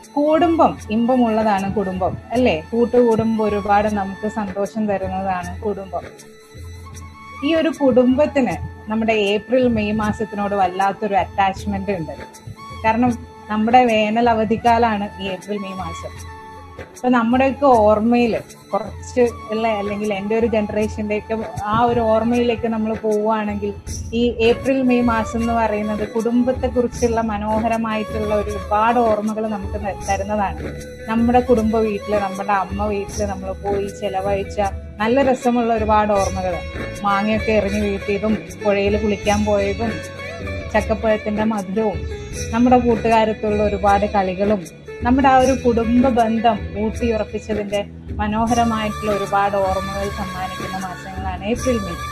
കുടുംബം ഇമ്പമുള്ളതാണ് കുടുംബം അല്ലേ കൂട്ടുകുടുംബം ഒരുപാട് നമുക്ക് സന്തോഷം തരുന്നതാണ് കുടുംബം ഈ ഒരു കുടുംബത്തിന് നമ്മുടെ ഏപ്രിൽ മെയ് മാസത്തിനോട് വല്ലാത്തൊരു അറ്റാച്ച്മെന്റ് ഉണ്ട് കാരണം നമ്മുടെ വേനൽ അവധിക്കാലാണ് ഈ ഏപ്രിൽ മെയ് മാസം അപ്പൊ നമ്മുടെയൊക്കെ ഓർമ്മയിൽ കുറച്ച് ഉള്ള അല്ലെങ്കിൽ എൻ്റെ ഒരു ജനറേഷൻ്റെ ഒക്കെ ആ ഒരു ഓർമ്മയിലേക്ക് നമ്മൾ പോവുകയാണെങ്കിൽ ഈ ഏപ്രിൽ മെയ് മാസം എന്ന് പറയുന്നത് കുടുംബത്തെ കുറിച്ചുള്ള മനോഹരമായിട്ടുള്ള ഒരു ഒരുപാട് ഓർമ്മകൾ നമുക്ക് ന- തരുന്നതാണ് നമ്മുടെ കുടുംബ വീട്ടില് നമ്മുടെ അമ്മ വീട്ടില് നമ്മൾ പോയി ചെലവഴിച്ച നല്ല രസമുള്ള ഒരുപാട് ഓർമ്മകൾ മാങ്ങയൊക്കെ എറിഞ്ഞു വീട്ടിയതും പുഴയിൽ കുളിക്കാൻ പോയതും ചക്കപ്പഴത്തിന്റെ മധുരവും നമ്മുടെ കൂട്ടുകാരത്തുള്ള ഒരുപാട് കളികളും നമ്മുടെ ആ ഒരു കുടുംബ ബന്ധം ഊട്ടിയുറപ്പിച്ചതിന്റെ മനോഹരമായിട്ടുള്ള ഒരുപാട് ഓർമ്മകൾ സമ്മാനിക്കുന്ന മാസങ്ങളാണ് ഏപ്രിൽ മെയ്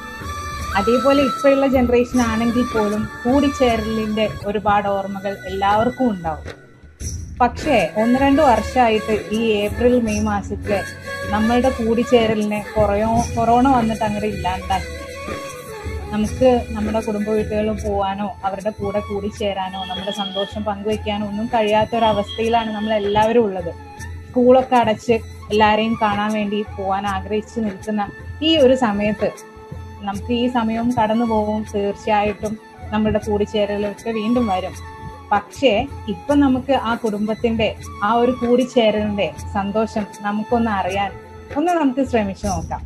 അതേപോലെ ഇപ്പോഴുള്ള ജനറേഷൻ ആണെങ്കിൽ പോലും കൂടിച്ചേരലിന്റെ ഒരുപാട് ഓർമ്മകൾ എല്ലാവർക്കും ഉണ്ടാവും പക്ഷേ ഒന്ന് രണ്ട് വർഷമായിട്ട് ഈ ഏപ്രിൽ മെയ് മാസത്തില് നമ്മളുടെ കൂടിച്ചേരലിനെ കുറയോ കൊറോണ വന്നിട്ട് അങ്ങനെ ഇല്ലാണ്ടാക്കി നമുക്ക് നമ്മുടെ കുടുംബ വീട്ടുകളിൽ പോവാനോ അവരുടെ കൂടെ കൂടിച്ചേരാനോ നമ്മുടെ സന്തോഷം പങ്കുവെക്കാനോ ഒന്നും കഴിയാത്ത ഒരു അവസ്ഥയിലാണ് നമ്മൾ എല്ലാവരും ഉള്ളത് സ്കൂളൊക്കെ അടച്ച് എല്ലാരെയും കാണാൻ വേണ്ടി പോവാൻ ആഗ്രഹിച്ചു നിൽക്കുന്ന ഈ ഒരു സമയത്ത് നമുക്ക് ഈ സമയവും കടന്നു പോകും തീർച്ചയായിട്ടും നമ്മുടെ കൂടിച്ചേരലൊക്കെ വീണ്ടും വരും പക്ഷേ ഇപ്പൊ നമുക്ക് ആ കുടുംബത്തിന്റെ ആ ഒരു കൂടിച്ചേരലിന്റെ സന്തോഷം നമുക്കൊന്ന് അറിയാൻ ഒന്ന് നമുക്ക് ശ്രമിച്ചു നോക്കാം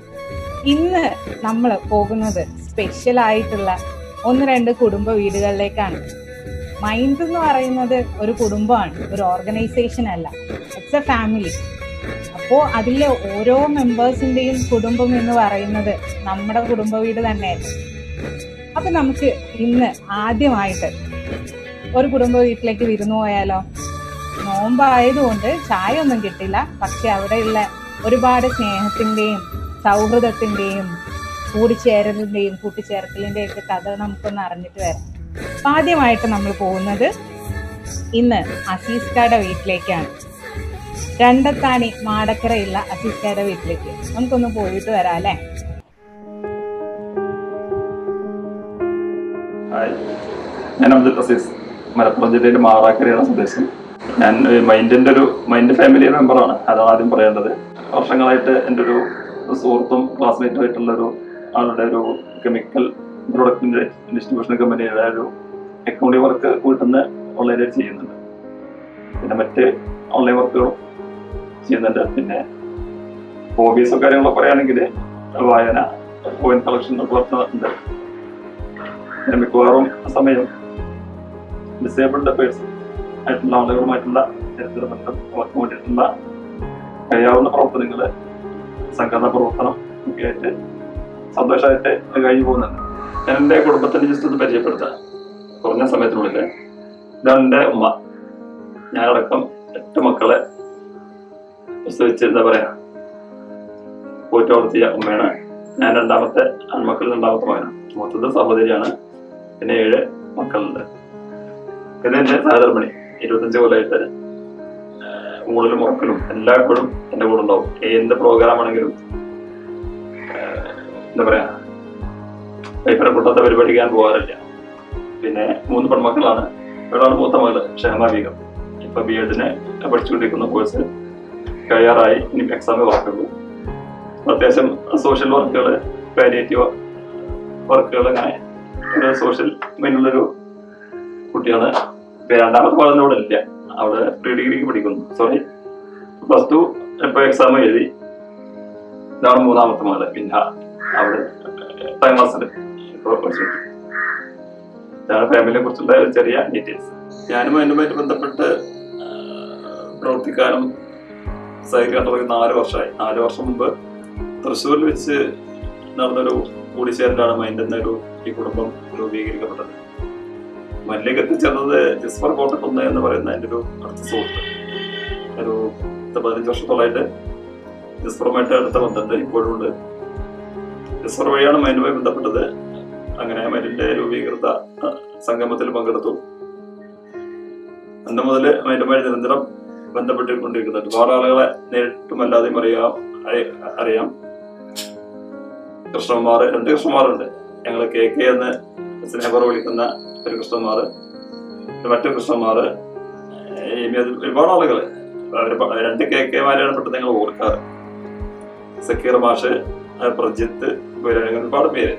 ഇന്ന് നമ്മൾ പോകുന്നത് സ്പെഷ്യൽ ആയിട്ടുള്ള ഒന്ന് രണ്ട് കുടുംബ വീടുകളിലേക്കാണ് മൈൻഡ് എന്ന് പറയുന്നത് ഒരു കുടുംബമാണ് ഒരു ഓർഗനൈസേഷൻ അല്ല ഇറ്റ്സ് എ ഫാമിലി അപ്പോ അതിലെ ഓരോ മെമ്പേഴ്സിന്റെയും കുടുംബം എന്ന് പറയുന്നത് നമ്മുടെ കുടുംബ വീട് തന്നെയല്ലേ അപ്പൊ നമുക്ക് ഇന്ന് ആദ്യമായിട്ട് ഒരു കുടുംബ വീട്ടിലേക്ക് വിരുന്നു പോയാലോ നോമ്പായതുകൊണ്ട് ചായ ഒന്നും കിട്ടില്ല പക്ഷെ അവിടെയുള്ള ഒരുപാട് സ്നേഹത്തിന്റെയും സൗഹൃദത്തിന്റെയും കൂടിച്ചേരലിന്റെയും കൂട്ടിച്ചേർക്കലിന്റെയും ഒക്കെ കഥ നമുക്കൊന്ന് അറിഞ്ഞിട്ട് വരാം അപ്പൊ ആദ്യമായിട്ട് നമ്മൾ പോകുന്നത് ഇന്ന് അസീസ്കാരുടെ വീട്ടിലേക്കാണ് രണ്ടത്താണി മാടക്കരയുള്ള അസീസ്കാരുടെ വീട്ടിലേക്ക് നമുക്കൊന്ന് പോയിട്ട് വരാം അല്ലേ ഹായ് ഞാൻ അബ്ദുൽ അസീസ് മലപ്പുറം ജില്ലയിലെ മാറാക്കരയാണ് സ്വദേശം ഞാൻ ഏഹ്, മൈൻഡിന്റെ ഒരു മൈൻഡ് ഫാമിലി മെമ്പറാണ് അതാണ് ആദ്യം പറയേണ്ടത് വർഷങ്ങളായിട്ട് എൻ്റെ ഒരു സുഹൃത്തും ക്ലാസ്മേറ്റും ആയിട്ടുള്ള ഒരു ആളുടെ ഒരു കെമിക്കൽ പ്രൊഡക്റ്റിന്റെ ഡിസ്ട്രിബ്യൂഷൻ കമ്പനിയുടെ ഒരു അക്കൗണ്ടിങ് വർക്ക് വീട്ടിൽ നിന്ന് ഓൺലൈനായിട്ട് ചെയ്യുന്നുണ്ട് പിന്നെ മറ്റ് ഓൺലൈൻ വർക്കുകളും ചെയ്യുന്നുണ്ട് പിന്നെ ഹോബീസോ കാര്യങ്ങളോ പറയുകയാണെങ്കിൽ വായന കോയിൻ കളക്ഷൻ ഒക്കെ നടത്തുന്നുണ്ട് ഞാൻ മിക്കവാറും സമയം ഡിസേബിൾഡ് പേഴ്സൺ ആയിട്ടുള്ള ആളുകളുമായിട്ടുള്ള ചരിത്ര ബന്ധം അവർക്ക് വേണ്ടിയിട്ടുള്ള കഴിയാവുന്ന പ്രവർത്തനങ്ങൾ സംഘടന പ്രവർത്തനം ഒക്കെ ആയിട്ട് സന്തോഷമായിട്ട് കഴിഞ്ഞു പോകുന്നുണ്ട് ഞാൻ എൻ്റെ കുടുംബത്തിനെ ജസ്റ്റ് ഒന്ന് പരിചയപ്പെടുത്താം കുറഞ്ഞ സമയത്തിനുള്ളിൽ ഇതാണ് എൻ്റെ ഉമ്മ ഞാനടക്കം എട്ട് മക്കളെ പ്രസവിച്ച് എന്താ പറയാ പോറ്റി വളർത്തിയ ഉമ്മയാണ് ഞാൻ രണ്ടാമത്തെ ആൺമക്കളിൽ രണ്ടാമത്തെ മകനാണ് മൂത്തത് സഹോദരിയാണ് പിന്നെ ഏഴ് മക്കളുണ്ട് പിന്നെ എന്റെ സഹധർമ്മിണി ഇരുപത്തഞ്ച് കൊല്ലമായിട്ട് ഊണലും ഉറക്കലും എല്ലായ്പ്പോഴും എന്റെ കൂടെ ഉണ്ടാവും എന്ത് പ്രോഗ്രാം ആണെങ്കിലും ആഹ് എന്താ പറയാ പൈപ്പറെ കൂട്ടാത്ത പരിപാടിക്ക് ഞാൻ പോകാറില്ല പിന്നെ മൂന്ന് പെൺമക്കളാണ് ഒരാളാണ് മൂത്ത മകള് ഷഹമ ബീഗം ഇപ്പൊ ബി എഡിന് പഠിച്ചുകൊണ്ടിരിക്കുന്ന കോഴ്സ് കഴിയാറായി ഇനി എക്സാം ഉറക്കുള്ളൂ അത്യാവശ്യം സോഷ്യൽ വർക്കുകൾ പാരിയേറ്റീവ് വർക്കുകൾ അങ്ങനെ ഒരു സോഷ്യൽ മൈൻഡുള്ളൊരു കുട്ടിയാണ് ഇപ്പൊ രണ്ടാമത്തെ മകളൊന്നും ഇവിടെ ഇല്ല അവിടെ പ്രീ ഡിഗ്രിക്ക് പഠിക്കുന്നു സോറി പ്ലസ് ടു ഇപ്പൊ എക്സാം എഴുതി ഇതാണ് മൂന്നാമത്തെ മകള് പിന്നെ അവിടെ പത്താം ക്ലാസ്സിൽ ഇപ്പോൾ പഠിച്ചിട്ടുണ്ട് ഇതാണ് ഫാമിലിയെ കുറിച്ചുള്ള ഒരു ചെറിയ ഡീറ്റെയിൽസ് ഞാനും അതിനുമായിട്ട് ബന്ധപ്പെട്ട് ആ, പ്രവർത്തിക്കാനും സഹകരിക്കാൻ തുടങ്ങി നാല് വർഷമായി നാല് വർഷം മുമ്പ് തൃശ്ശൂരിൽ വെച്ച് നടന്നൊരു കൂടിച്ചേരലാണ് മൈൻഡ് എന്നൊരു ഈ കുടുംബം രൂപീകരിക്കപ്പെട്ടത് മല്ലിക എത്തിച്ചേർന്നത് ജിസ്ഫർ കോട്ടക്കുന്ന് എന്ന് പറയുന്ന എൻ്റെ ഒരു അടുത്ത സുഹൃത്ത് ഒരു പത്ത് പതിനഞ്ച് വർഷത്തോളമായിട്ട് ജിസ്ഫറുമായിട്ട് അടുത്ത ബന്ധമുണ്ട് ഇപ്പോഴും ഉണ്ട് ജിസ്ഫർ വഴിയാണ് മൈൻഡുമായി ബന്ധപ്പെട്ടത് അങ്ങനെ മൈൻഡിന്റെ രൂപീകൃത അഹ്, സംഗമത്തിൽ പങ്കെടുത്തു അന്ന് മുതൽ മൈൻഡുമായി നിരന്തരം ബന്ധപ്പെട്ടുകൊണ്ടിരിക്കുന്നുണ്ട് ഒരുപാട് ആളുകളെ നേരിട്ടും അല്ലാതെയും അറിയാം അറി- അറിയാം കൃഷ്ണകുമാർ രണ്ട് കൃഷ്ണകുമാറുണ്ട് ഞങ്ങൾ കെ കെ എന്ന് സ്നേഹപൂർവ്വം വിളിക്കുന്ന ഒരു കൃഷ്ണകുമാർ മറ്റു കൃഷ്ണകുമാർ ഈ ജെയ്മി അത് ഒരുപാട് ആളുകൾ അവര് പ- രണ്ട് കെ കെമാരെയാണ് പെട്ടെന്ന് ഞങ്ങൾ ഓർക്കാറ് സക്കീർ മാഷ് ആ, പ്രജിത്ത് ഇവര് അങ്ങനെ ഒരുപാട് പേര്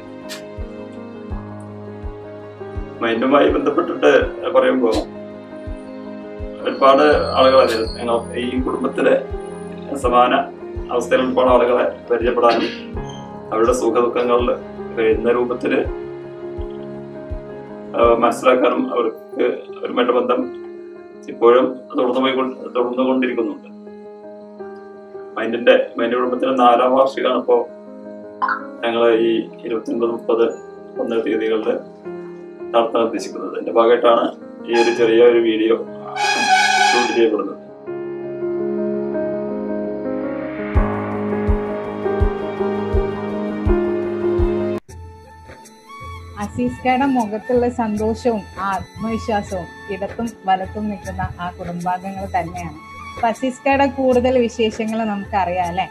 മൈൻഡുമായി ബന്ധപ്പെട്ടിട്ട് പറയുമ്പോ ഒരുപാട് ആളുകളെ അറിയാം. ഞങ്ങൾ ഈ കുടുംബത്തിലെ സമാന അവസ്ഥയിൽ ഒരുപാട് ആളുകളെ പരിചയപ്പെടാനും അവരുടെ സുഖ ദുഃഖങ്ങളിൽ കഴിയുന്ന രൂപത്തില് ആ, മനസ്സിലാക്കാനും അവർക്ക് അവരുമായിട്ട് ബന്ധം ഇപ്പോഴും തുടർന്നു പോയി തുടർന്നുകൊണ്ടിരിക്കുന്നുണ്ട് മൈൻഡിന്റെ മൈൻഡ് കുടുംബത്തിന്റെ നാലാം വാർഷികമാണ് ഇപ്പോ ഞങ്ങൾ ഈ ഇരുപത്തിയൊൻപത് മുപ്പത് ഒന്ന് തീയതികളിൽ നടത്താൻ ഉദ്ദേശിക്കുന്നത് അതിന്റെ ഭാഗമായിട്ടാണ് ഈ ഒരു ചെറിയ ഒരു വീഡിയോ ഷൂട്ട് ചെയ്യപ്പെടുന്നത് അസീസ്കയുടെ മുഖത്തുള്ള സന്തോഷവും ആത്മവിശ്വാസവും ഇടത്തും വലത്തും നിൽക്കുന്ന ആ കുടുംബാംഗങ്ങൾ തന്നെയാണ് അപ്പൊ അസീസ്കയുടെ കൂടുതൽ വിശേഷങ്ങൾ നമുക്കറിയാം അല്ലെ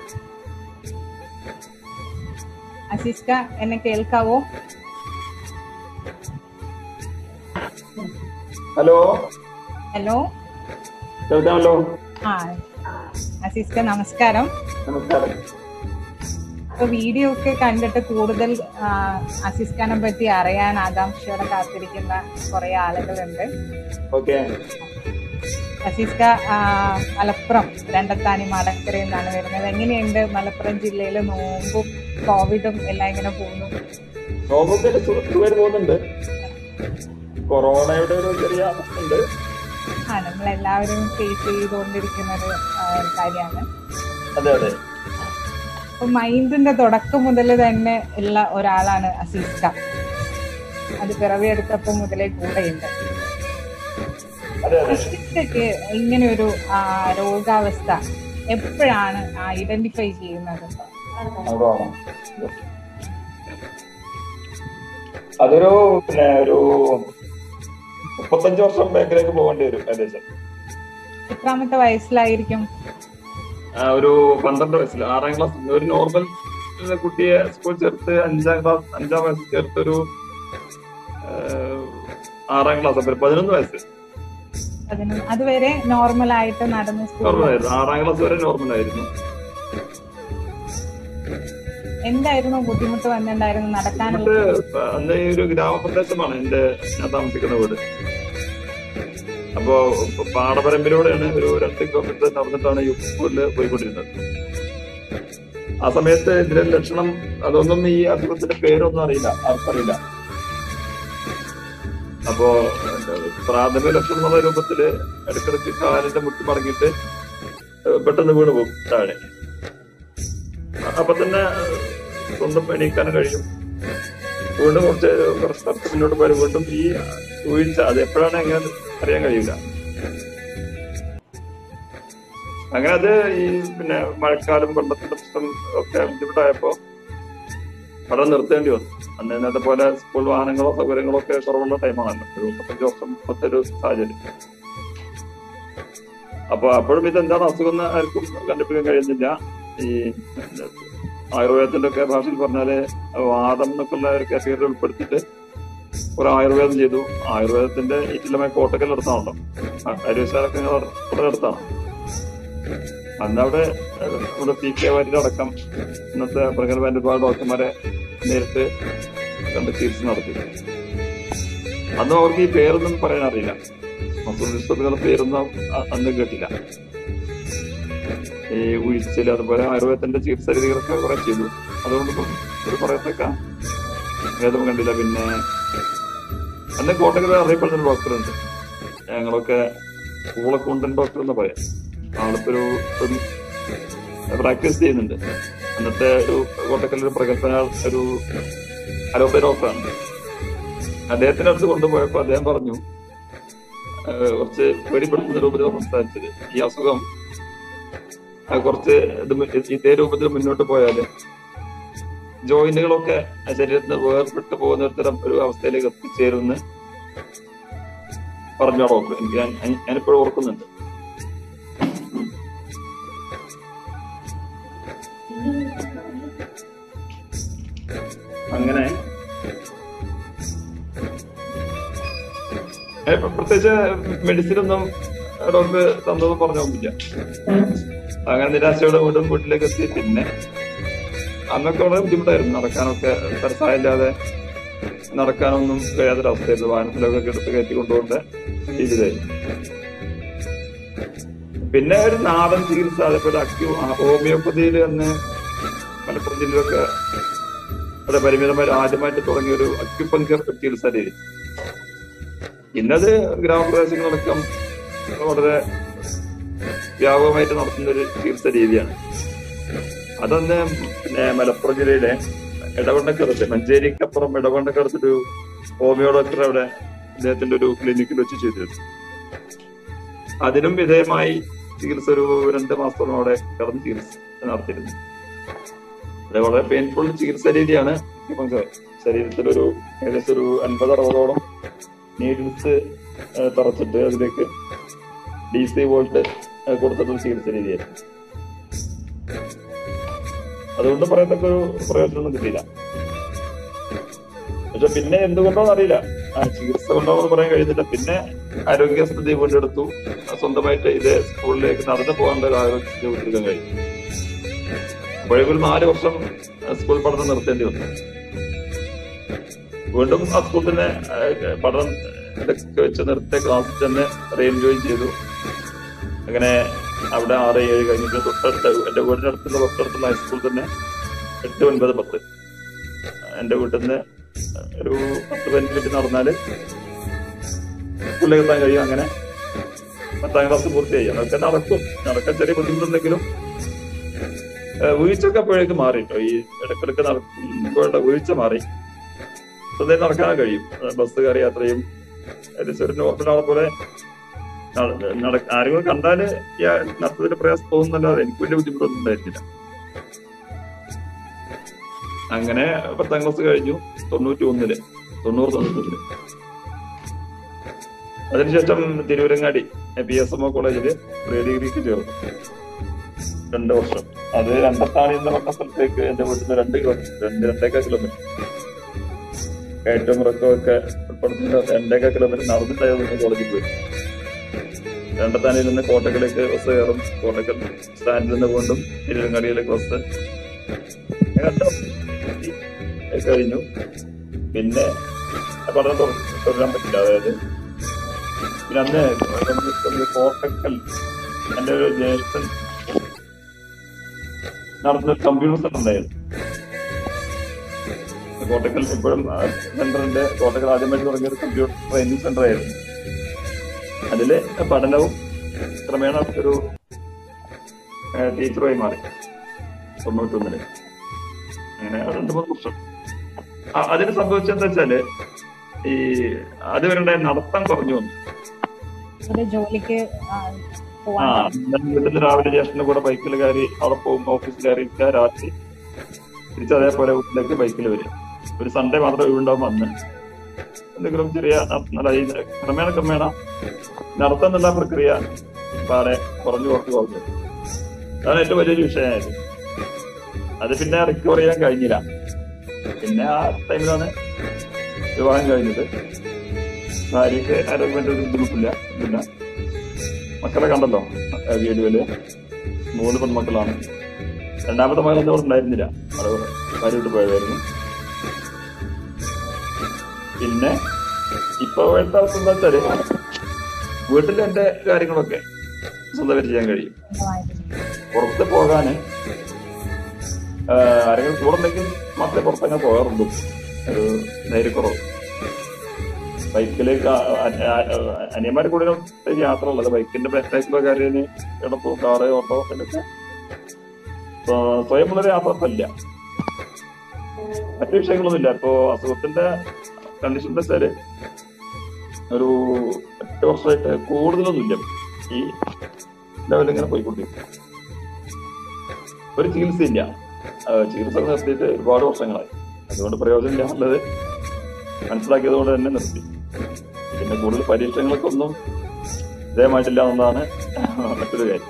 അസീസ്ക എന്നെ കേൾക്കാവോ ഹലോ ഹലോ കേൾക്കാമല്ലോ ആ അസീസ്ക നമസ്കാരം നമസ്കാരം അപ്പൊ വീഡിയോ ഒക്കെ കണ്ടിട്ട് കൂടുതൽ ആ, അസീസ് ഖാനെ പറ്റി അറിയാൻ ആകാംക്ഷയോടെ കാത്തിരിക്കുന്ന കുറെ ആളുകളുണ്ട് ഓക്കെ അസീസ് ഖാ ആ, മലപ്പുറം രണ്ടത്താണി മടക്കരയിൽ നിന്നാണ് വരുന്നത് എങ്ങനെയുണ്ട് മലപ്പുറം ജില്ലയിൽ നോമ്പും കോവിഡും എല്ലാം ഇങ്ങനെ പോകുന്നു നോമ്പൊക്കെ സുഖമായിട്ട് പോകുന്നുണ്ട് കൊറോണയുടെ ഒരു ചെറിയ ഉണ്ട് ആ നമ്മളെല്ലാവരും ഫേസ് ചെയ്തുകൊണ്ടിരിക്കുന്ന ഒരു ആ, കാര്യമാണ് അതെ അതെ അപ്പൊ മൈൻഡിന്റെ തുടക്കം മുതൽ തന്നെ ഉള്ള ഒരാളാണ് അസീസ് ഖാൻ അത് പിറവിയെടുത്തപ്പോൾ മുതലേ കൂടെയുണ്ട് അതെ അതെ അസീസ്ക്ക് ഇങ്ങനെ ഒരു ആ, രോഗാവസ്ഥ എപ്പോഴാണ് ഐഡന്റിഫൈ ചെയ്യുന്നത് അതാണ്. അതൊരു പിന്നെ ഒരു മുപ്പത്തഞ്ച് വർഷം ബാക്കിലേക്ക് പോകേണ്ടി വരും ഏകദേശം എത്രാമത്തെ വയസ്സിലായിരിക്കും ആ, ഒരു പന്ത്രണ്ട് വയസ്സിൽ ആറാം ക്ലാസ് ഒരു നോർമൽ കുട്ടിയെ സ്കൂൾ ചേർത്ത് അഞ്ചാം ക്ലാസ് അഞ്ചാം വയസ്സിൽ ചേർത്ത് ഒരു ആ, ആറാം ക്ലാസ് അപ്പൊ ഒരു പതിനൊന്ന് വയസ്സ് അതിന് അതുവരെ നോർമൽ ആയിട്ട് നടന്ന് സ്കൂളിൽ നോർമൽ ആയിരുന്നു ആറാം ക്ലാസ് വരെ നോർമൽ ആയിരുന്നു എന്തായിരുന്നു ബുദ്ധിമുട്ട് വന്നിട്ടുണ്ടായിരുന്നു നടക്കാനുള്ള എന്നിട്ട് അന്ന് ഈ ഒരു ഗ്രാമപ്രദേശമാണ് എന്റെ ഞാൻ താമസിക്കുന്ന വീട് അപ്പോ പാടപരമ്പിലൂടെയാണ് ഒരു രണ്ട് കിലോമീറ്റർ നടന്നിട്ടാണ് യു പി സ്കൂളിൽ പോയിക്കൊണ്ടിരുന്നത് ആ സമയത്ത് ഇതിന്റെ ലക്ഷണം അതൊന്നും ഈ അസുഖത്തിന്റെ പേരൊന്നും അറിയില്ല ആർക്കറിയില്ല അപ്പോ പ്രാഥമിക ലക്ഷണം എന്നുള്ള രൂപത്തില് ഇടക്കിടക്ക് കാലിന്റെ മുട്ടി മടങ്ങിയിട്ട് പെട്ടെന്ന് വീണ് പോകും താഴെ അപ്പൊ തന്നെ സ്വന്തം എണീക്കാനും കഴിയും വീണ്ടും കുറച്ച് കുറച്ച് സ്ഥലത്ത് മുന്നോട്ട് പോയാലും വീണ്ടും ഈ വീഴ്ച അത് എപ്പോഴാണ് എങ്ങനെ അറിയാൻ കഴിയില്ല അങ്ങനെ അത് ഈ പിന്നെ മഴക്കാലം വെള്ളത്തിന്റെ പ്രശ്നം ഒക്കെ ബുദ്ധിമുട്ടായപ്പോ പഠനം നിർത്തേണ്ടി വന്നു അന്ന് ഇന്നത്തെ പോലെ സ്കൂൾ വാഹനങ്ങളോ സൗകര്യങ്ങളോ ഒക്കെ കുറവുള്ള ടൈമാണല്ലോ ഒരു മുപ്പത്തഞ്ച് വർഷം മുപ്പത്തെ ഒരു സാഹചര്യം അപ്പൊ അപ്പോഴും ഇതെന്താണ് അസുഖം എന്ന് ആർക്കും കണ്ടുപിടിക്കാൻ കഴിയുന്നില്ല ഈ ആയുർവേദത്തിന്റെ ഒക്കെ ഭാഷയിൽ പറഞ്ഞാല് വാദം എന്നൊക്കെ ഉള്ള ഒരു കാറ്റഗറി ഉൾപ്പെടുത്തിയിട്ട് ഒരു ആയുർവേദം ചെയ്തു ആയുർവേദത്തിന്റെ ഈറ്റിലമായ കോട്ടക്കൽ അടുത്താണല്ലോ അരുവിശാലൊക്കെ വളരെ അടുത്താണ് അന്ന് അവിടെ ഏഹ്, നമ്മുടെ പി കെ വാര്യർ അടക്കം ഇന്നത്തെ പ്രഗത്ഭ ഒരുപാട് ഡോക്ടർമാരെ നേരിട്ട് കണ്ട് ചികിത്സ നടത്തി അന്ന് അവർക്ക് ഈ പേരൊന്നും പറയാൻ അറിയില്ല അസുഖങ്ങളുടെ പേരൊന്നും അ- അന്ന് കേട്ടില്ല ഈ ഉഴിച്ചില് അതുപോലെ ആയുർവേദത്തിന്റെ ചികിത്സാ രീതികളൊക്കെ കുറെ ചെയ്തു അതുകൊണ്ട് ഇപ്പം ഒരു പറയത്തക്ക ഭേദം കണ്ടില്ല പിന്നെ അന്ന് കോട്ടക്കൽ അറിയപ്പെടുന്ന ഒരു ഡോക്ടറുണ്ട് ഞങ്ങളൊക്കെ കൂളക്കുണ്ടൻ ഡോക്ടർ എന്ന് പറയാം ആളിപ്പോ ഒരു ഒരു പ്രാക്ടീസ് ചെയ്യുന്നുണ്ട് അന്നത്തെ ഒരു കോട്ടക്കൽ ഒരു പ്രഗത്ഭ ഒരു അലോപ്പതി ഡോക്ടറാണ് അദ്ദേഹത്തിന്റെ അടുത്ത് കൊണ്ടുപോയപ്പോ അദ്ദേഹം പറഞ്ഞു ഏഹ് കുറച്ച് പേടിപ്പെടുത്തുന്ന രൂപത്തിൽ സംസാരിച്ചത് ഈ അസുഖം ആ കുറച്ച് ഇത് മു- ഇതേ രൂപത്തിൽ മുന്നോട്ട് പോയാല് ജോയിന്റുകളൊക്കെ ശരീരത്തിന് വേർപെട്ട് പോകുന്ന ഒരു തരം ഒരു അവസ്ഥയിലേക്ക് എത്തിച്ചേരുമെന്ന് പറഞ്ഞു ഡോക്ടർ എനിക്ക് ഞാൻ ഞാനിപ്പോഴും ഓർക്കുന്നുണ്ട് അങ്ങനെ ഏ, പ്ര- പ്രത്യേകിച്ച് മെഡിസിൻ ഒന്നും ഡോക്ടർ തന്നതും പറഞ്ഞൊന്നുമില്ല അങ്ങനെ നിരാശയോടെ വീണ്ടും വീട്ടിലേക്ക് എത്തി പിന്നെ അന്നൊക്കെ വളരെ ബുദ്ധിമുട്ടായിരുന്നു നടക്കാനൊക്കെ തരസായില്ലാതെ നടക്കാനൊന്നും കഴിയാത്തൊരവസ്ഥയായിരുന്നു വാഹനത്തിലൊക്കെ എടുത്ത് കയറ്റി കൊണ്ടുപോകേണ്ട രീതിയിലായിരുന്നു പിന്നെ ഒരു നാടൻ ചികിത്സ അതേപോലെ അക്യു ഹോമിയോപ്പതിയിൽ അന്ന് മലപ്പുറം ജില്ലയിലൊക്കെ വളരെ പരിമിതമായി ആദ്യമായിട്ട് തുടങ്ങിയ ഒരു അക്യുപഞ്ചർ ചികിത്സാ രീതി ഇന്നത് ഗ്രാമപ്രദേശങ്ങളടക്കം വളരെ വ്യാപകമായിട്ട് നടത്തുന്ന ഒരു ചികിത്സാ രീതിയാണ് അതന്ന് പിന്നെ മലപ്പുറം ജില്ലയിലെ ഇടവണ്ണക്കടുത്ത് മഞ്ചേരിക്കപ്പുറം ഇടവണ്ണക്കടുത്തൊരു ഹോമിയോ ഡോക്ടർ അവിടെ അദ്ദേഹത്തിന്റെ ഒരു ക്ലിനിക്കിൽ വെച്ച് ചെയ്തിരുന്നു അതിനും വിധേയമായി ചികിത്സ ഒരു രണ്ട് മാസത്തോളം അവിടെ കടന്ന് ചികിത്സ നടത്തിയിരുന്നു അത് വളരെ പെയിൻഫുൾ ചികിത്സാ രീതിയാണ് ഇപ്പം ശരീരത്തിലൊരു ഏകദേശം ഒരു അൻപത് അറുപതോളം നീഡിൽസ് തറച്ചിട്ട് അതിലേക്ക് ഡി സി വോൾട്ട് കൊടുത്തിട്ടുള്ള ചികിത്സാ രീതിയായിരുന്നു അതുകൊണ്ട് പറയത്തക്ക ഒരു പ്രയോജനമൊന്നും കിട്ടിയില്ല പക്ഷെ പിന്നെ എന്തുകൊണ്ടോന്ന് അറിയില്ല ആ ചികിത്സ കൊണ്ടോ എന്ന് പറയാൻ കഴിയുന്നില്ല പിന്നെ ആരോഗ്യസ്ഥിതി വീണ്ടെടുത്തു സ്വന്തമായിട്ട് ഇത് സ്കൂളിലേക്ക് നടന്നു പോകാനുള്ള ഒരു ആരോഗ്യസ്ഥിതി വീണ്ടെടുക്കാൻ കഴിയും അപ്പോഴേക്കും ഒരു നാല് വർഷം സ്കൂൾ പഠനം നിർത്തേണ്ടി വന്നു വീണ്ടും ആ സ്കൂൾ തന്നെ ആ, പഠനം ഇതൊക്കെ വെച്ച് നിർത്തിയ ക്ലാസ്സിൽ തന്നെ റീഎൻജോയ് ചെയ്തു അങ്ങനെ അവിടെ ആറ് ഏഴ് കഴിഞ്ഞിട്ട് തൊട്ടടുത്ത എന്റെ വീടിന്റെ അടുത്തുള്ള തൊട്ടടുത്തുള്ള ഹൈസ്കൂൾ തന്നെ എട്ട് ഒൻപത് പത്ത് എന്റെ വീട്ടിൽ നിന്ന് ഒരു പത്ത് പതിനഞ്ച് മിനിറ്റ് നടന്നാല് സ്കൂളിലേക്ക് എത്താൻ കഴിയും അങ്ങനെ പത്താം ക്ലാസ് പൂർത്തിയായി അതൊക്കെ നടക്കും നടക്കാൻ ചെറിയ ബുദ്ധിമുട്ടുണ്ടെങ്കിലും ഏഹ് വീഴ്ചയൊക്കെ അപ്പോഴേക്ക് മാറി കേട്ടോ ഈ ഇടക്കിടക്ക് നടക്കുമ്പോഴുള്ള വീഴ്ച മാറി സ്വന്തം നടക്കാൻ കഴിയും ഏഹ് ബസ് കയറി യാത്രയും ഏകദേശം ഒരു നോർമൽ ആളെ പോലെ നട- നട- ആരെങ്കിലും കണ്ടാല് ഈ നടത്തതിന്റെ പ്രയാസം തോന്നുന്നല്ലാതെ എനിക്ക് വലിയ ബുദ്ധിമുട്ടൊന്നും ഉണ്ടായിരുന്നില്ല അങ്ങനെ പത്താം ക്ലാസ് കഴിഞ്ഞു തൊണ്ണൂറ്റി ഒന്നില് തൊണ്ണൂറ് തൊണ്ണൂറ്റൊന്നില് അതിനുശേഷം Tirurangadi P S M O കോളേജില് പ്രീ ഡിഗ്രിക്ക് ചേർന്നു രണ്ട് വർഷം അത് രണ്ടത്താണി എന്ന പറഞ്ഞ സ്ഥലത്തേക്ക് എന്റെ വീട്ടിൽ നിന്ന് രണ്ട് കിലോമീറ്റർ രണ്ട് രണ്ടേക്കാ കിലോമീറ്റർ കയറ്റം ഇറക്കവും ഒക്കെ ഉൾപ്പെടുത്തുന്ന രണ്ടേക്കാ കിലോമീറ്റർ നടന്നിട്ടായിരുന്നു കോളേജിൽ പോയി രണ്ടത്താണിയിൽ നിന്ന് കോട്ടക്കലേക്ക് ബസ് കയറും കോട്ടക്കൽ സ്റ്റാൻഡിൽ നിന്ന് വീണ്ടും തിരുവങ്ങാടിയിലേക്ക് ബസ് രണ്ട് കഴിഞ്ഞു പിന്നെ പഠനം തുട- തുടരാൻ പറ്റില്ല അതായത് പിന്നെ അന്ന് ഒരു കോട്ടക്കൽ എന്റെ ഒരു ജ്യേഷ്ഠൻ നടന്ന കമ്പ്യൂട്ടർ സെന്റർ ഉണ്ടായിരുന്നു കോട്ടക്കൽ ഇപ്പോഴും സെന്ററിന്റെ കോട്ടക്കൽ ആദ്യമായിട്ട് തുടങ്ങിയ ഒരു കമ്പ്യൂട്ടർ ട്രെയിനിങ് സെന്റർ ആയിരുന്നു അതില് പഠനവും ക്രമേണ ഒരു ഏഹ്, ടീച്ചറുമായി മാറി തൊണ്ണൂറ്റൊന്നില് അങ്ങനെ രണ്ട് മൂന്ന് വർഷം ആ, അതിന് സംഭവിച്ചെന്താ വെച്ചാല് ഈ അതുവരുടെ നടത്തം കുറഞ്ഞു വന്നു ഒരു ജോലിക്ക് ആ, ആ പോവാൻ ഞാൻ വീട്ടിൽ രാവിലെ ജ്യേഷ്ഠന്റെ കൂടെ ബൈക്കിൽ കയറി അവിടെ പോകും ഓഫീസിൽ കയറി ഇരിക്കുക, രാത്രി തിരിച്ച് അതേപോലെ വീട്ടിലേക്ക് ബൈക്കിൽ വരും ഒരു സൺഡേ മാത്രമേ ഒഴിവുണ്ടാവും അന്ന് എന്തെങ്കിലും ചെറിയ നട- ഈ ക്രമേണ ക്രമേണ നടത്തുന്നുള്ള പ്രക്രിയ പാടെ കുറഞ്ഞു കുറച്ച് കുറഞ്ഞു അതാണ് ഏറ്റവും വലിയൊരു വിഷയമായത് അത് പിന്നെ റിക്കവർ ചെയ്യാൻ കഴിഞ്ഞില്ല പിന്നെ ആ ടൈമിലാണ് വിവാഹം കഴിഞ്ഞത് ഭാര്യക്ക് ആരോഗ്യമായിട്ട് ഒരു ബുദ്ധിമുട്ടില്ല പിന്നെ മക്കളെ കണ്ടല്ലോ ആ വീഡിയോയില് മൂന്ന് പെൺമക്കളാണ് രണ്ടാമത്തെ മകളൊന്നും അവിടെ ഉണ്ടായിരുന്നില്ല അത് ഭാര്യ വിട്ട് പോയതായിരുന്നു പിന്നെ ഇപ്പൊ വേണ്ട അവസ്ഥ എന്താ വെച്ചാല് വീട്ടിൽ എന്റെ കാര്യങ്ങളൊക്കെ സ്വന്തമായിട്ട് ചെയ്യാൻ കഴിയും പുറത്ത് പോകാന് ആ, ആരെങ്കിലും കൂടെ ഉണ്ടെങ്കിൽ മാത്രമേ പുറത്തങ്ങനെ പോകാറുള്ളൂ ഒരു ധൈര്യക്കുറവ് ബൈക്കിലേക്ക് അനിയന്മാരെ കൂടെ യാത്ര ഉള്ളത് ബൈക്കിന്റെ ബാക്കിലുള്ള കാര്യത്തിന് എളുപ്പം കാറ് ഓട്ടോ എന്നൊക്കെ സ്വ- സ്വയമുള്ളൊരു യാത്ര ഇപ്പൊ ഇല്ല മറ്റു വിഷയങ്ങളൊന്നുമില്ല ഇപ്പോ അസുഖത്തിന്റെ കണ്ടീഷൻ വെച്ചാല് ഒരു എട്ട് വർഷമായിട്ട് കൂടുതലൊന്നുമില്ല ഈ ലെവലിൽ ഇങ്ങനെ പോയിക്കൊണ്ടിരിക്കും ഒരു ചികിത്സയില്ല ആ, ചികിത്സ നിർത്തിയിട്ട് ഒരുപാട് വർഷങ്ങളായി അതുകൊണ്ട് പ്രയോജനമില്ല എന്നുള്ളത് മനസ്സിലാക്കിയത് കൊണ്ട് തന്നെ നിർത്തി പിന്നെ കൂടുതൽ പരീക്ഷണങ്ങളൊക്കെ ഒന്നും ഇതേമായിട്ടില്ല എന്നതാണ് മറ്റൊരു കാര്യം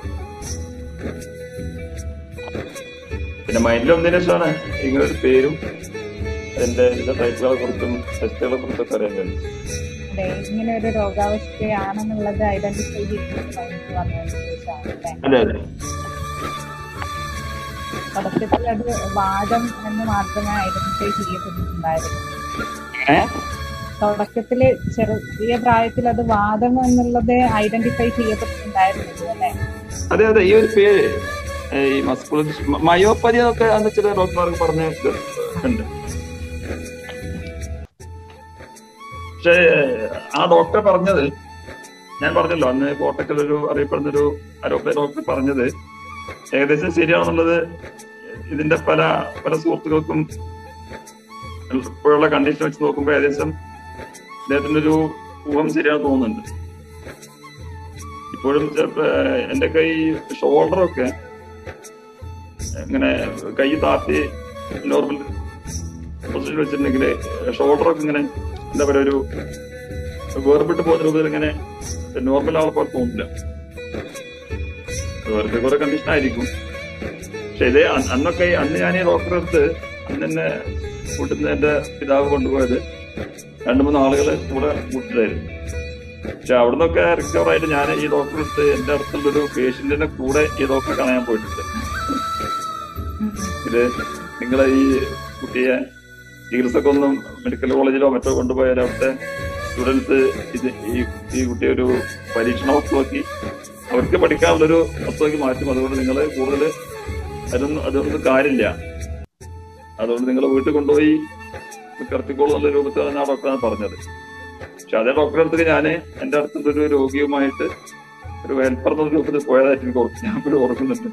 പിന്നെ മൈൻഡിൽ ഒന്നതിന് ശേഷമാണ് ഇങ്ങനെ ഒരു പേരും അതിന്റെ ഇതിന്റെ ടൈപ്പുകളെ കുറിച്ചും ടെസ്റ്റുകളെ കുറിച്ചൊക്കെ അറിയാൻ കഴിയും അതെ ഇങ്ങനെ ഒരു രോഗാവസ്ഥയാണെന്നുള്ളത് ഐഡന്റിഫൈ ചെയ്തിട്ട് നമുക്ക് വന്നതിന് ശേഷമാണ് അല്ലേ അതെ അതെ തുടക്കത്തിൽ അത് വാദം എന്ന് മാത്രമേ ഐഡന്റിഫൈ ചെയ്യപ്പെട്ടിട്ടുണ്ടായിരുന്നു ഏ? തുടക്കത്തില് ചെറിയ പ്രായത്തിൽ അത് വാദം എന്നുള്ളത് ഐഡന്റിഫൈ ചെയ്യപ്പെട്ടിട്ടുണ്ടായിരുന്നുള്ളൂ അല്ലെ അതെ അതെ ഈ ഒരു പേര് ഏ, ഈ മസ്കുലർ മയോപ്പതി എന്നൊക്കെ അന്ന് ചില ഡോക്ടർമാർക്ക് പറഞ്ഞ ഉണ്ട് പക്ഷേ ആ ഡോക്ടർ പറഞ്ഞത് ഞാൻ പറഞ്ഞല്ലോ അന്ന് കോട്ടക്കൽ ഒരു അറിയപ്പെടുന്ന ഒരു അലോപ്പതി ഡോക്ടർ പറഞ്ഞത് ഏകദേശം ശരിയാണെന്നുള്ളത് ഇതിന്റെ പല പല സുഹൃത്തുക്കൾക്കും ഇപ്പോഴുള്ള കണ്ടീഷൻ വെച്ച് നോക്കുമ്പോൾ ഏകദേശം അദ്ദേഹത്തിന്റെ ഒരു ഊഹം ശരിയാണെന്ന് തോന്നുന്നുണ്ട് ഇപ്പോഴും ചിലപ്പോ എന്റെ കൈ ഷോൾഡറൊക്കെ ഇങ്ങനെ കൈ താത്തി നോർമൽ പൊസിഷൻ വെച്ചിട്ടുണ്ടെങ്കിൽ ഷോൾഡറൊക്കെ ഇങ്ങനെ എന്താ പറയാ ഒരു വേർപെട്ട് പോകുന്ന രൂപത്തിൽ ഇങ്ങനെ നോർമൽ ആളെ പോലെ തോന്നില്ല വെറുതെ കുറെ കണ്ടീഷൻ ആയിരിക്കും പക്ഷെ ഇതേ അ- അന്നൊക്കെ ഈ- അന്ന് ഞാൻ ഈ ഡോക്ടറെ അടുത്ത് അന്ന് എന്നെ കൂട്ടുന്ന എന്റെ പിതാവ് കൊണ്ടുപോയത് രണ്ടു മൂന്ന് ആളുകളെ കൂടെ കൂട്ടിട്ടായിരുന്നു പക്ഷെ അവിടെ നിന്നൊക്കെ റിക്കവർ ആയിട്ട് ഞാൻ ഈ ഡോക്ടറെ അടുത്ത് എന്റെ അടുത്തുള്ളൊരു പേഷ്യന്റിന്റെ കൂടെ ഈ ഡോക്ടറെ കാണാൻ പോയിട്ടുണ്ട് ഇത് നിങ്ങളെ ഈ കുട്ടിയെ ചികിത്സക്കൊന്നും മെഡിക്കൽ കോളേജിലോ മറ്റോ കൊണ്ടുപോയാൽ അവിടുത്തെ സ്റ്റുഡൻസ് ഇത് ഈ ഈ കുട്ടിയെ ഒരു പരീക്ഷണ വസ്തുവാക്കി അവർക്ക് പഠിക്കാനുള്ളൊരു വസ്തുവാക്കി മാറ്റും അതുകൊണ്ട് നിങ്ങൾ കൂടുതൽ അതൊന്നും അതൊന്നും കാര്യമില്ല അതുകൊണ്ട് നിങ്ങൾ വീട്ടിൽ കൊണ്ടുപോയി കിടത്തിക്കോളൂ എന്നുള്ള രൂപത്തിലാണ് ആ ഡോക്ടറാണ് പറഞ്ഞത് പക്ഷെ അതേ ഡോക്ടറെ അടുത്തേക്ക് ഞാൻ എന്റെ അടുത്തുള്ള ഒരു രോഗിയുമായിട്ട് ഒരു ഹെൽപ്പർ എന്ന രൂപത്തിൽ പോയതായിട്ട് എനിക്ക് ഓർമ്മ- ഞാൻ ഇപ്പോഴും ഓർക്കുന്നുണ്ട്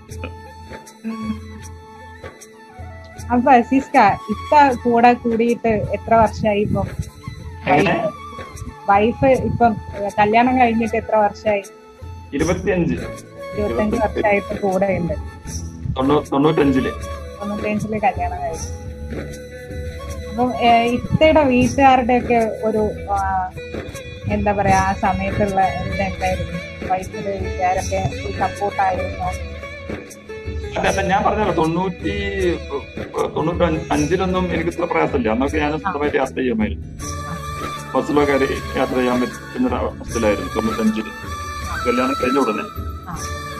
അപ്പൊ അസീസ്ക ഇപ്പ കൂടെ കൂടിയിട്ട് എത്ര വർഷമായി ഇപ്പം എങ്ങനെ വൈഫ് ഇപ്പം ഏഹ്, കല്യാണം കഴിഞ്ഞിട്ട് എത്ര വർഷമായി ഇരുപത്തിയഞ്ച് ഇരുപത്തഞ്ച് വർഷമായിട്ട് കൂടെ ഉണ്ട് തൊണ്ണൂ- തൊണ്ണൂറ്റഞ്ചില് തൊണ്ണൂറ്റഞ്ചില് കല്യാണം കഴിഞ്ഞു അപ്പം ഏഹ്, ഇത്തയുടെ വീട്ടുകാരുടെ ഒക്കെ ഒരു ആ, എന്താ പറയാ ആ സമയത്തുള്ള ഒരു ഇതെന്തായിരുന്നു വൈഫിന്റെ വീട്ടുകാരൊക്കെ സപ്പോർട്ടായിരുന്നു അല്ല അല്ല ഞാൻ പറഞ്ഞല്ലോ തൊണ്ണൂറ്റി തൊണ്ണൂറ്റി അഞ്ചിലൊന്നും എനിക്ക് ഇത്ര പ്രയാസമില്ല അന്നൊക്കെ ഞാൻ സ്വന്തമായിട്ട് യാത്ര ചെയ്യുമായിരുന്നു ബസ്സിലൊക്കെ കയറി യാത്ര ചെയ്യാൻ പറ്റുന്ന ഒരു അവസ്ഥയിലായിരുന്നു തൊണ്ണൂറ്റഞ്ചില് കല്യാണം കഴിഞ്ഞ ഉടനെ ആ.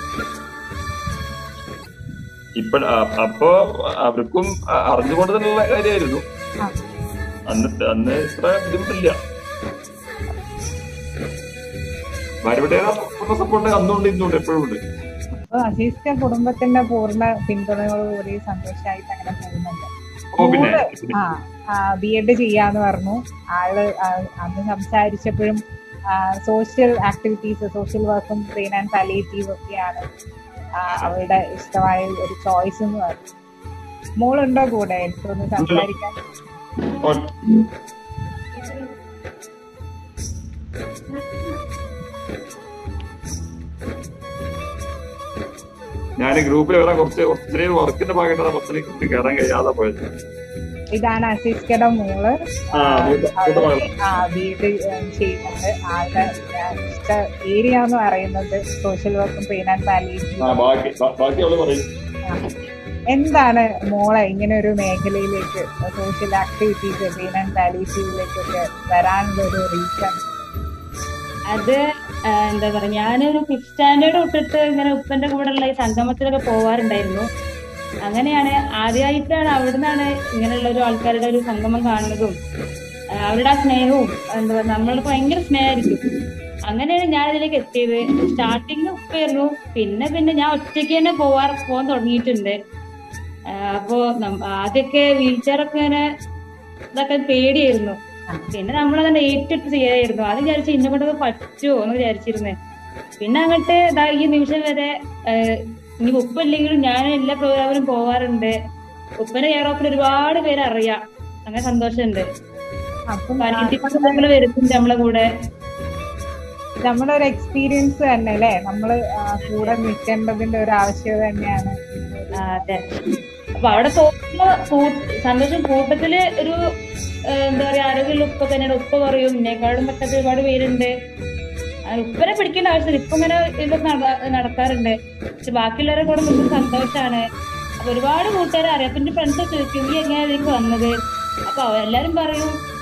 ഇപ്പൊ അപ്പോ അവർക്കും അ- അറിഞ്ഞുകൊണ്ട് തന്നെയുള്ള കാര്യമായിരുന്നു ആ. അന്ന് അന്ന് ഇത്ര ബുദ്ധിമുട്ടില്ല ഭാര്യയുടെ പൂർണ്ണ സപ്പോർട്ട് അന്നുണ്ട് ഇന്നുണ്ട് എപ്പോഴും ഉണ്ട് അപ്പൊ അസീസ്ക കുടുംബത്തിന്റെ പൂർണ്ണ പിന്തുണയോടുകൂടി സന്തോഷമായിട്ട് അങ്ങനെ പോകുന്നുണ്ട് ഓ പിന്നെ ആ ബി എഡ് ചെയ്യാന്ന് പറഞ്ഞു ആള് ആ, അന്ന് സംസാരിച്ചപ്പോഴും സോഷ്യൽ ആക്ടിവിറ്റീസ് സോഷ്യൽ വർക്കും ബ്രെയിൻ ആൻഡ് പാലിയേറ്റീവ് ഒക്കെയാണ് ആ, അവളുടെ ഇഷ്ടമായ ഒരു ചോയ്സ് എന്ന് പറഞ്ഞു മോളുണ്ടോ കൂടെ എനിക്കൊന്ന് സംസാരിക്കാൻ ഓ, ഞാൻ ഗ്രൂപ്പിൽ വരാൻ കുറച്ച് കുറച്ച് ചെറിയ വർക്കിന്റെ ഭാഗമായിട്ടാണ് ബസ്സിലേക്ക് കയറാൻ കഴിയാതെ പോയത് ഇതാണ് അസീസ്കയുടെ മോള് ആ, മൂത്ത- മൂത്ത മകൾ. ആ വീട് ചെയ്യുന്നുണ്ട് ആളുടെ ആ, ഇഷ്ട ഏരിയ എന്ന് പറയുന്നത് സോഷ്യൽ വർക്കും ബ്രെയിൻ ആൻഡ് പാലിയേറ്റീവ് ആ, ബാക്കി ബാ- ബാക്കി അവള് പറയും എന്താണ് മോളെ ഇങ്ങനെ ഒരു മേഖലയിലേക്ക് സോഷ്യൽ ആക്ടിവിറ്റീസ് ബ്രെയിൻ ആൻഡ് പാലിയേറ്റീവിലേക്കൊക്കെ വരാനുള്ള ഒരു റീസൺ അത് ആ, എന്താ പറയാ ഞാനൊരു ഫിഫ്ത് സ്റ്റാൻഡേർഡ് തൊട്ടിട്ട് ഇങ്ങനെ ഉപ്പന്റെ കൂടെ ഉള്ള ഈ സംഗമത്തിലൊക്കെ പോവാറുണ്ടായിരുന്നു അങ്ങനെയാണ് ആദ്യമായിട്ടാണ് അവിടുന്നാണ് ഇങ്ങനെയുള്ള ഒരു ആൾക്കാരുടെ ഒരു സംഗമം കാണുന്നതും ആ, അവരുടെ ആ സ്നേഹവും എന്താ പറയുക നമ്മളോട് ഭയങ്കര സ്നേഹമായിരിക്കും അങ്ങനെയാണ് ഞാൻ ഇതിലേക്ക് എത്തിയത് സ്റ്റാർട്ടിങ് ഉപ്പായിരുന്നു പിന്നെ പിന്നെ ഞാൻ ഒറ്റയ്ക്ക് തന്നെ പോവാർ പോകാൻ തുടങ്ങിയിട്ടുണ്ട് ആ, അപ്പോ നം- ആദ്യമൊക്കെ വീൽ ചെയർ ഒക്കെ ഇങ്ങനെ ഇതൊക്കെ പേടിയായിരുന്നു പിന്നെ നമ്മളങ്ങനെ ഏറ്റെടുത്ത് ചെയ്യായിരുന്നു ആദ്യം വിചാരിച്ചു ഇന്നെ കൊണ്ടൊക്കെ പറ്റുമോ എന്ന് വിചാരിച്ചിരുന്നേ പിന്നെ അങ്ങോട്ട് ദാ ഈ നിമിഷം വരെ ആഹ്, ഇനി ഉപ്പില്ലെങ്കിലും ഞാൻ എല്ലാ പ്രോഗ്രാമിനും പോവാറുണ്ട് ഉപ്പന്റെ കെയർ ഓഫിൽ ഒരുപാട് പേര് അറിയാം അങ്ങനെ സന്തോഷമുണ്ട് അപ്പം നമ്മൾ വരുന്നുണ്ട് നമ്മളെ കൂടെ നമ്മുടെ ഒരു എക്സ്പീരിയൻസ് തന്നെ അല്ലേ നമ്മള് ആ, കൂടെ നിൽക്കേണ്ടതിന്റെ ഒരു ആവശ്യകത തന്നെയാണ് ആ, അതെ അപ്പൊ അവിടെ പോകുമ്പോ കൂ- സന്തോഷം കൂട്ടത്തില് ഒരു ആ, എന്താ പറയാ ആരോഗ്യമുള്ള ഉപ്പ തന്നെയാണ് ഉപ്പ പറയും എന്നെക്കാളും പറ്റാത്ത ഒരുപാട് പേരുണ്ട് ആ, ഉപ്പനെ പിടിക്കേണ്ട ആവശ്യമില്ല ഇപ്പൊ ഇങ്ങനെ ഇതൊക്കെ നട- നടക്കാറുണ്ട് പക്ഷെ ബാക്കിയുള്ളവരെ കൂടെ നമുക്ക് സന്തോഷാണ് അപ്പൊ ഒരുപാട് കൂട്ടുകാരെ അറിയാം അപ്പൊ എന്റെ ഫ്രണ്ട്സ് ചോദിക്കും ഈ എങ്ങനെയാ ഇതിലേക്ക് വന്നത് അപ്പൊ അവ- എല്ലാരും പറയും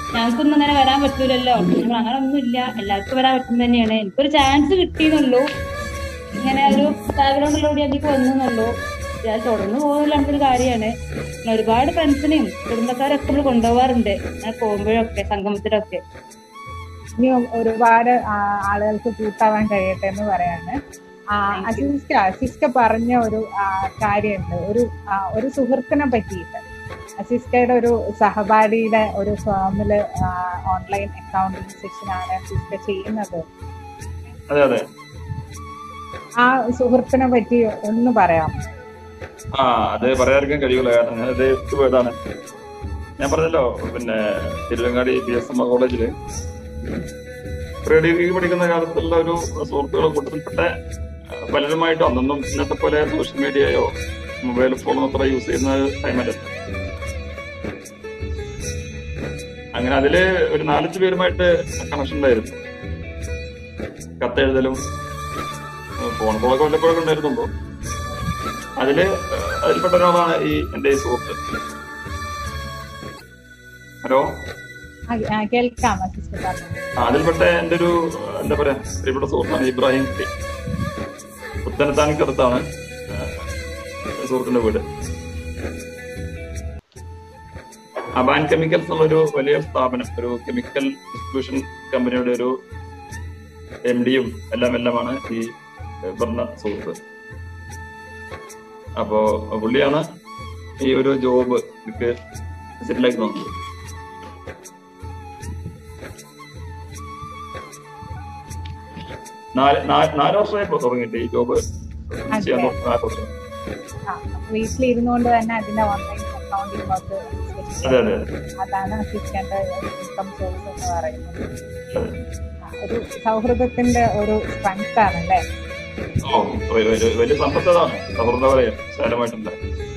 ഞങ്ങൾക്കൊന്നും അങ്ങനെ വരാൻ പറ്റൂലല്ലോ ഞങ്ങൾ അങ്ങനെ ഒന്നും ഇല്ല എല്ലാവർക്കും വരാൻ പറ്റും തന്നെയാണ് എനിക്കൊരു ചാൻസ് കിട്ടിയെന്നുള്ളൂ ഇങ്ങനെ ഒരു ബാക്ക്ഗ്രൗണ്ടിലൂടെ എനിക്ക് വന്നുള്ളൂ ഞാൻ തുടർന്ന് പോകുന്നില്ല നമുക്കൊരു കാര്യമാണ് പിന്നെ ഒരുപാട് ഫ്രണ്ട്സിനെയും കുടുംബക്കാരൊക്കെ നമ്മൾ കൊണ്ടുപോകാറുണ്ട് ഞാൻ പോകുമ്പോഴൊക്കെ സംഗമത്തിലൊക്കെ ഇനി ഒരുപാട് ആ, ആളുകൾക്ക് കൂട്ടാവാൻ കഴിയട്ടെ എന്ന് പറയാണ് ആ, Thank you. അസിസ്ക അസിസ്ക പറഞ്ഞ ഒരു ആ, കാര്യമുണ്ട് ഒരു ആ, ഒരു സുഹൃത്തിനെ പറ്റിയിട്ട് അസിസ്കയുടെ ഒരു സഹപാഠിയുടെ ഒരു ഫേമില് ഓൺലൈൻ അക്കൗണ്ടിങ് സെക്ഷനാണ് അസിസ്ക ചെയ്യുന്നത് അതെ അതെ ആ സുഹൃത്തിനെ പറ്റി ഒന്ന് പറയാം ആ അത് പറയാതിരിക്കാൻ കഴിയൂല കാരണം ഞാനത് പോയതാണ് ഞാൻ പറഞ്ഞല്ലോ പിന്നെ തിരുവങ്ങാടി പി എസ് എം കോളേജില് പ്രീ ഡിഗ്രി പഠിക്കുന്ന കാലത്തുള്ള ഒരു സുഹൃത്തുക്കളെ കൂട്ടത്തിൽപ്പെട്ട ആ, പലരുമായിട്ടും അന്നൊന്നും ഇന്നത്തെ പോലെ സോഷ്യൽ മീഡിയയോ മൊബൈൽ ഫോണോ അത്ര യൂസ് ചെയ്യുന്ന ടൈമല്ല അങ്ങനെ അതില് ഒരു നാലഞ്ച് പേരുമായിട്ട് കണക്ഷൻ ഉണ്ടായിരുന്നു കത്തെഴുതലും ഫോൺ കോളൊക്കെ വല്ലപ്പോഴൊക്കെ ഉണ്ടായിരുന്നുണ്ടോ അതില് ഏഹ്, അതിൽപ്പെട്ട ഒരാളാണ് ഈ എന്റെ ഈ സുഹൃത്ത് ഹലോ ആ, ആ, കേൾക്കാം അസിസ്ക പറഞ്ഞു ആ, അതിൽപ്പെട്ട എന്റെ ഒരു ഏഹ്, എന്താ പറയാ പ്രിയപ്പെട്ട സുഹൃത്താണ് ഇബ്രാഹിം കുട്ടി പുത്തനത്താണിക്കടുത്താണ് ഏഹ്, സുഹൃത്തിന്റെ വീട് അബാൻ കെമിക്കൽസ് എന്നുള്ളൊരു വലിയ സ്ഥാപനം ഒരു കെമിക്കൽ ഡിസ്ട്രിബ്യൂഷൻ കമ്പനിയുടെ ഒരു എം ഡിയും എല്ലാം എല്ലാമാണ് ഈ ഏഹ്, പറഞ്ഞ സുഹൃത്ത് അപ്പോ പുള്ളിയാണ് ഈ ഒരു ജോബ് എനിക്ക് സെറ്റിലാക്കി തന്നത് നാല് നാല് നാല് വർഷമായി ഇപ്പൊ തുടങ്ങിയിട്ട് ഈ ജോബ് ചെയ്യാൻ തുടങ്ങി നാല് വർഷം ആ വീട്ടിലിരുന്നുകൊണ്ട് തന്നെ അതിന്റെ ഓൺലൈൻ അക്കൗണ്ടിങ് വർക്ക് അതെ അതെ അതെ അതാണ് അസിസ്റ്റന്റ് ഇൻകം സോഴ്സ് എന്ന് പറയുന്നത് അതെ. ആ, ഒരു സൗഹൃദത്തിന്റെ ഒരു സ്ട്രെങ്ത് ആണ് അല്ലേ ഓ വലിയ- വലിയ- വലിയ സമ്പത്തതാണ് സൗഹൃദ പറയാം വിശാലമായിട്ടുണ്ട്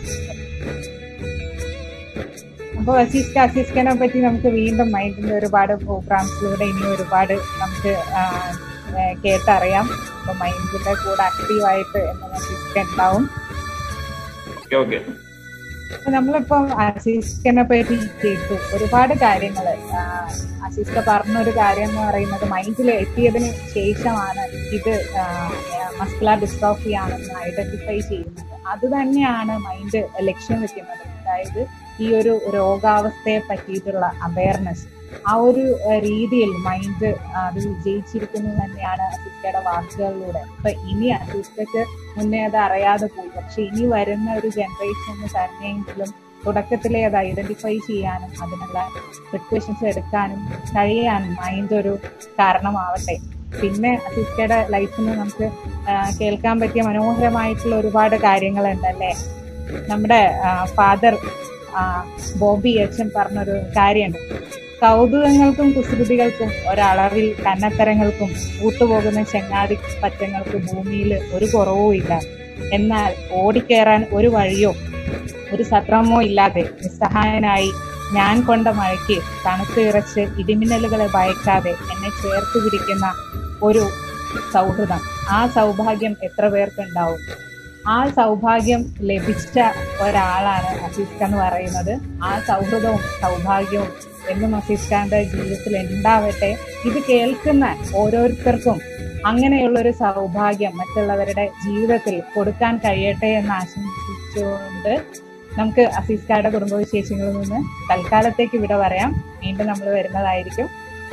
അപ്പൊ അസിസ്ക അസിസ്കനെ പറ്റി നമുക്ക് വീണ്ടും മൈൻഡിന്റെ ഒരുപാട് പ്രോഗ്രാംസിലൂടെ ഇനി ഒരുപാട് നമുക്ക് ആ, ഏ, കേട്ടറിയാം അപ്പൊ മൈൻഡിന്റെ കൂടെ ആക്റ്റീവായിട്ട് എന്നും അസിസ്ക ഉണ്ടാവും ഓക്കെ ഓക്കെ അപ്പൊ നമ്മളിപ്പം അസിസ്കനെ പറ്റി കേട്ടു ഒരുപാട് കാര്യങ്ങള് ആ, അസിസ്ക പറഞ്ഞൊരു കാര്യം എന്ന് പറയുന്നത് മൈൻഡിൽ എത്തിയതിന് ശേഷമാണ് ഇത് മസ്കുലാർ ഡിസ്ട്രോഫി ആണെന്ന് ഐഡന്റിഫൈ ചെയ്യുന്നത് അത് തന്നെയാണ് മൈൻഡ് ലക്ഷ്യം വെക്കുന്നത് അതായത് ഈ ഒരു രോഗാവസ്ഥയെ പറ്റിയിട്ടുള്ള അവയർനെസ് ആ ഒരു ആ, രീതിയിൽ മൈൻഡ് അത് വിജയിച്ചിരിക്കുന്നത് തന്നെയാണ് അസിസ്കയുടെ വാക്കുകളിലൂടെ അപ്പൊ ഇനി അസിസ്കക്ക് മുന്നേ അത് അറിയാതെ പോയി പക്ഷെ ഇനി വരുന്ന ഒരു ജനറേഷന് തന്നെയെങ്കിലും തുടക്കത്തിലെ അത് ഐഡന്റിഫൈ ചെയ്യാനും അതിനുള്ള പ്രിക്കോഷൻസ് എടുക്കാനും കഴിയാനും മൈൻഡ് ഒരു കാരണമാവട്ടെ പിന്നെ അസിസ്കയുടെ ലൈഫിൽ നിന്ന് നമുക്ക് ആ, കേൾക്കാൻ പറ്റിയ മനോഹരമായിട്ടുള്ള ഒരുപാട് കാര്യങ്ങളുണ്ടല്ലേ നമ്മുടെ ഫാദർ ബോബി അച്ഛൻ പറഞ്ഞൊരു കാര്യമുണ്ട് കൗതുകങ്ങൾക്കും കുസൃതികൾക്കും ഒരളവിൽ കന്നത്തരങ്ങൾക്കും കൂട്ടുപോകുന്ന ചെങ്ങാതി പറ്റങ്ങൾക്ക് ഭൂമിയിൽ ഒരു കുറവും ഇല്ല എന്നാൽ ഓടിക്കേറാൻ ഒരു വഴിയോ ഒരു സത്രമോ ഇല്ലാതെ നിസ്സഹായനായി ഞാൻ കൊണ്ട മഴയ്ക്ക് തണുത്ത് ഇറച്ച് ഇടിമിന്നലുകളെ ഭയക്കാതെ എന്നെ ചേർത്ത് പിടിക്കുന്ന ഒരു സൗഹൃദം ആ സൗഭാഗ്യം എത്ര പേർക്കുണ്ടാവും ആ സൗഭാഗ്യം ലഭിച്ച ഒരാളാണ് അസീസ്ക എന്ന് പറയുന്നത് ആ സൗഹൃദവും സൗഭാഗ്യവും എന്നും അസീസ്ഖാന്റെ ജീവിതത്തിൽ ഉണ്ടാവട്ടെ ഇത് കേൾക്കുന്ന ഓരോരുത്തർക്കും അങ്ങനെയുള്ള ഒരു സൗഭാഗ്യം മറ്റുള്ളവരുടെ ജീവിതത്തിൽ കൊടുക്കാൻ കഴിയട്ടെ എന്ന് ആശംസിച്ചുകൊണ്ട് നമുക്ക് അസീസ്ഖായുടെ കുടുംബവിശേഷങ്ങളിൽ നിന്ന് തൽക്കാലത്തേക്ക് ഇവിടെ പറയാം വീണ്ടും നമ്മൾ വരുന്നതായിരിക്കും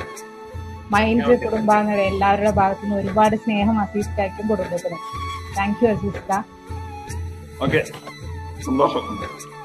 മൈൻഡ് Okay. കുടുംബാംഗങ്ങളെ എല്ലാവരുടെ ഭാഗത്തു നിന്ന് ഒരുപാട് സ്നേഹം അസീസ്ഖായ്ക്കും കുടുംബത്തിനും താങ്ക് യു അസീസ്ഖ ഓക്കെ സന്തോഷം